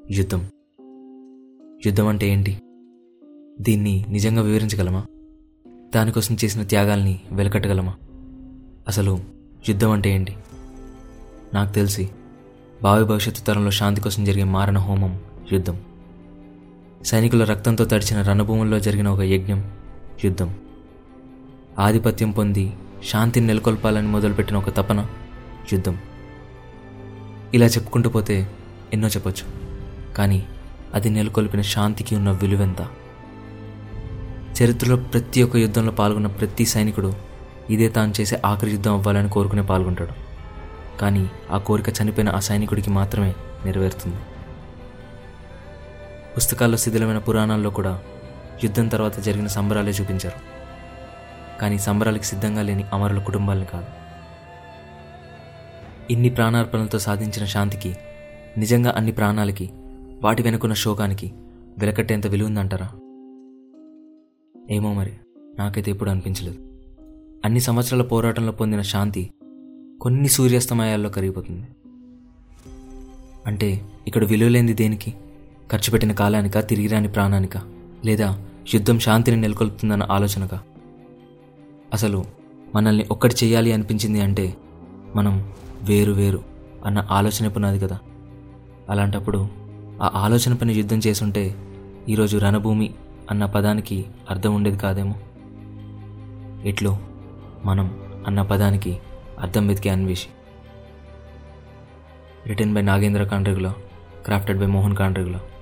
యుద్ధం యుద్ధం అంటే ఏంటి దీన్ని నిజంగా వివరించగలమా దానికోసం చేసిన త్యాగాల్ని వెలకట్టగలమా అసలు యుద్ధం అంటే ఏంటి నాకు తెలిసి భావి భవిష్యత్తు తరంలో శాంతి కోసం జరిగే మారణ హోమం యుద్ధం సైనికుల రక్తంతో తడిచిన రణభూముల్లో జరిగిన ఒక యజ్ఞం యుద్ధం ఆధిపత్యం పొంది శాంతిని నెలకొల్పాలని మొదలుపెట్టిన ఒక తపన యుద్ధం ఇలా చెప్పుకుంటూ పోతే ఎన్నో చెప్పొచ్చు కానీ అది నెలకొల్పిన శాంతికి ఉన్న విలువెంత చరిత్రలో ప్రతి ఒక్క యుద్ధంలో పాల్గొన్న ప్రతి సైనికుడు ఇదే తాను చేసే ఆఖరి యుద్ధం అవ్వాలని కోరుకునే పాల్గొంటాడు కానీ ఆ కోరిక చనిపోయిన ఆ సైనికుడికి మాత్రమే నెరవేరుతుంది పుస్తకాల్లో శిథిలమైన పురాణాల్లో కూడా యుద్ధం తర్వాత జరిగిన సంబరాలే చూపించారు కానీ సంబరాలకి సిద్ధంగా లేని అమరుల కుటుంబాలని కాదు ఇన్ని ప్రాణార్పణలతో సాధించిన శాంతికి నిజంగా అన్ని ప్రాణాలకి వాటి వెనుకున్న శోకానికి వెలకట్టేంత విలువ ఉందంటారా ఏమో మరి నాకైతే ఎప్పుడు అనిపించలేదు అన్ని సంవత్సరాల పోరాటంలో పొందిన శాంతి కొన్ని సూర్యాస్తమయాల్లో కరిగిపోతుంది అంటే ఇక్కడ విలువలేంది దేనికి ఖర్చు పెట్టిన కాలానిక తిరిగి రాని ప్రాణానిక లేదా యుద్ధం శాంతిని నెలకొల్పుతుందన్న ఆలోచనక అసలు మనల్ని ఒక్కటి చేయాలి అనిపించింది అంటే మనం వేరు వేరు అన్న ఆలోచన పునాది కదా అలాంటప్పుడు ఆ ఆలోచన పని యుద్ధం చేసుంటే ఈరోజు రణభూమి అన్న పదానికి అర్థం ఉండేది కాదేమో ఇట్లో మనం అన్న పదానికి అర్థం వెతికే Anveshi written by Nagendra Kandrigula crafted by Mohan కాండ్రిగుల